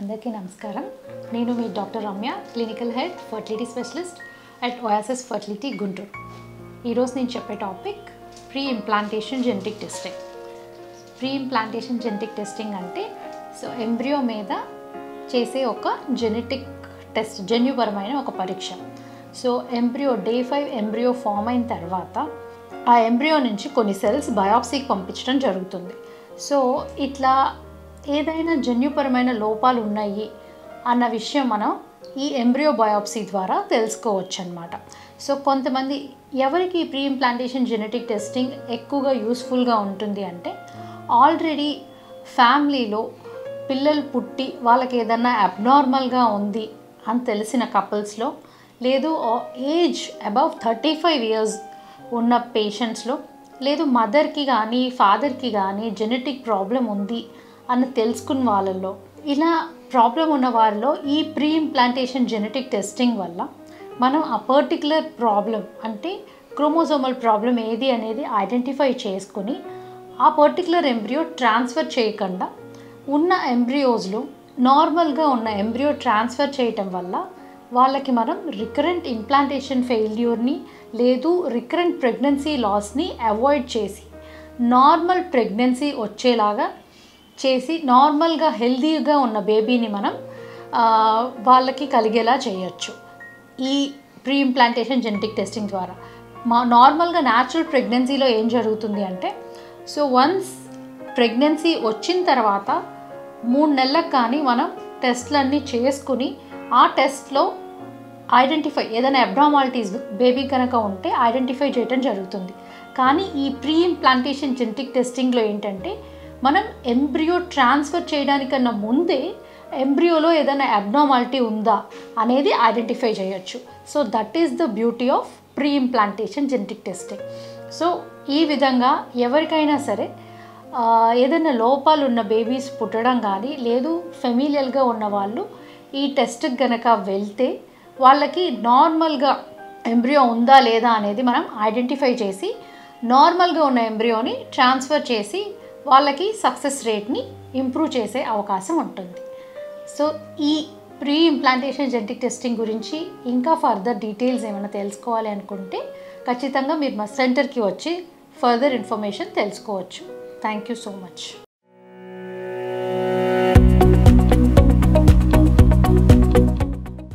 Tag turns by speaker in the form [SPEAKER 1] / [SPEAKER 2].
[SPEAKER 1] అందరికీ నమస్కారం నేను మీ doctor Ramya clinical head fertility specialist at Oasis fertility Guntur ఈరోజు నేను చెప్పే topic pre implantation genetic testing pre implantation genetic testing అంటే సో ఎంబ్రియో మీద చేసే ఒక జెనెటిక్ టెస్ట్ జన్యుపరమైన ఒక పరీక్ష so embryo day five embryo form అయిన తర్వాత ఆ ఎంబ్రియో నుంచి కొన్ని సెల్స్ బయాప్సీకి పంపించడం జరుగుతుంది సో ఇట్లా ఏదైనా జన్యుపరమైన లోపాలు ఉన్నాయి అన్న విషయం మనం ఈ ఎంబ్రియో బయాప్సీ ద్వారా తెలుసుకోవచ్చు అనమాట సో కొంతమంది ఎవరికి ప్రీ ఇంప్లాంటేషన్ జెనెటిక్ టెస్టింగ్ ఎక్కువగా యూస్ఫుల్గా ఉంటుంది అంటే ఆల్రెడీ ఫ్యామిలీలో పిల్లలు పుట్టి వాళ్ళకి ఏదన్నా అబ్నార్మల్గా ఉంది అని తెలిసిన కపుల్స్లో లేదు age above thirty five years ఉన్న పేషెంట్స్లో లేదు మదర్కి కానీ ఫాదర్కి కానీ జెనెటిక్ ప్రాబ్లం ఉంది అని తెలుసుకున్న వాళ్ళల్లో ఇలా ప్రాబ్లం ఉన్న వారిలో ఈ ప్రీ ఇంప్లాంటేషన్ జెనెటిక్ టెస్టింగ్ వల్ల మనం ఆ పర్టికులర్ ప్రాబ్లం అంటే క్రోమోజోమల్ ప్రాబ్లం ఏది అనేది ఐడెంటిఫై చేసుకుని ఆ పర్టికులర్ ఎంబ్రియో ట్రాన్స్ఫర్ చేయకుండా ఉన్న ఎంబ్రియోస్లో నార్మల్గా ఉన్న ఎంబ్రియో ట్రాన్స్ఫర్ చేయటం వల్ల వాళ్ళకి మనం రికరెంట్ ఇంప్లాంటేషన్ ఫెయిల్యూర్ని లేదు రికరెంట్ ప్రెగ్నెన్సీ లాస్ని అవాయిడ్ చేసి నార్మల్ ప్రెగ్నెన్సీ వచ్చేలాగా చేసి నార్మల్గా హెల్తీగా ఉన్న బేబీని మనం ఆ, వాళ్ళకి కలిగేలా చేయొచ్చు ఈ ప్రీ ఇంప్లాంటేషన్ జెనెటిక్ టెస్టింగ్ ద్వారా మా నార్మల్గా న్యాచురల్ ప్రెగ్నెన్సీలో ఏం జరుగుతుంది అంటే సో వన్స్ ప్రెగ్నెన్సీ వచ్చిన తర్వాత మూడు నెలలకు కానీ మనం టెస్ట్లన్నీ చేసుకుని ఆ టెస్ట్లో ఐడెంటిఫై ఏదైనా అబ్నార్మాలిటీస్ బేబీ కనుక ఉంటే ఐడెంటిఫై చేయడం జరుగుతుంది కానీ ఈ ప్రీ ఇంప్లాంటేషన్ జెనెటిక్ టెస్టింగ్లో ఏంటంటే మనం ఎంబ్రియో ట్రాన్స్ఫర్ చేయడానికన్నా ముందే ఎంబ్రియోలో ఏదైనా అబ్నార్మాలిటీ ఉందా అనేది ఐడెంటిఫై చేయొచ్చు so that is the beauty of pre implantation genetic testing so ఈ విధంగా ఎవరికైనా సరే ఆ, ఏదైనా లోపాలు ఉన్న బేబీస్ పుట్టడం కానీ లేదు ఫెమిలియల్గా ఉన్న వాళ్ళు ఈ టెస్ట్కి గనక వెళ్తే వాళ్ళకి నార్మల్గా ఎంబ్రియో ఉందా లేదా అనేది మనం ఐడెంటిఫై చేసి నార్మల్గా ఉన్న ఎంబ్రియోని ట్రాన్స్ఫర్ చేసి వాళ్ళకి సక్సెస్ రేట్ని ఇంప్రూవ్ చేసే అవకాశం ఉంటుంది సో ఈ ప్రీ ఇంప్లాంటేషన్ జెనెటిక్ టెస్టింగ్ గురించి ఇంకా ఫర్దర్ డీటెయిల్స్ ఏమైనా తెలుసుకోవాలి అనుకుంటే ఖచ్చితంగా మీరు మా సెంటర్కి వచ్చి ఫర్దర్ ఇన్ఫర్మేషన్ తెలుసుకోవచ్చు థ్యాంక్ యూ సో మచ్